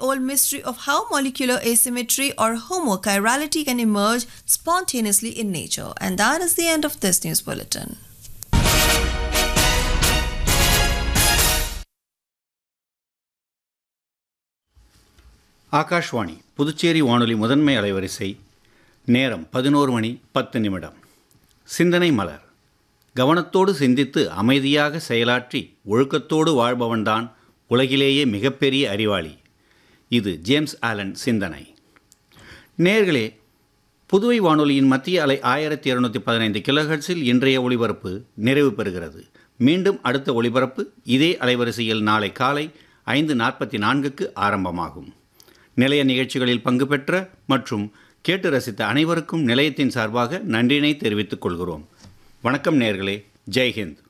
old mystery of how molecular asymmetry or homochirality can emerge spontaneously in nature. And that is the end of this news bulletin. Akashvani Puducherry வானொலி முதன்மை அலைவரிசை நேரம் பதினோரு மணி பத்து நிமிடம் சிந்தனை மலர் கவனத்தோடு சிந்தித்து அமைதியாக செயலாற்றி ஒழுக்கத்தோடு வாழ்பவன்தான் உலகிலேயே மிகப்பெரிய அறிவாளி இது ஜேம்ஸ் ஆலன் சிந்தனை நேர்களே புதுவை வானொலியின் மத்திய அலை ஆயிரத்தி இருநூத்தி பதினைந்து கிலோஹெர்ட்ஸில் இன்றைய ஒளிபரப்பு நிறைவு பெறுகிறது மீண்டும் அடுத்த ஒளிபரப்பு இதே அலைவரிசையில் நாளை காலை ஐந்து நாற்பத்தி நான்குக்கு ஆரம்பமாகும் நிலைய நிகழ்ச்சிகளில் பங்கு பெற்ற மற்றும் கேட்டு ரசித்த அனைவருக்கும் நிலையத்தின் சார்பாக நன்றினை தெரிவித்துக் கொள்கிறோம் வணக்கம் நேர்களே ஜெய்ஹிந்த்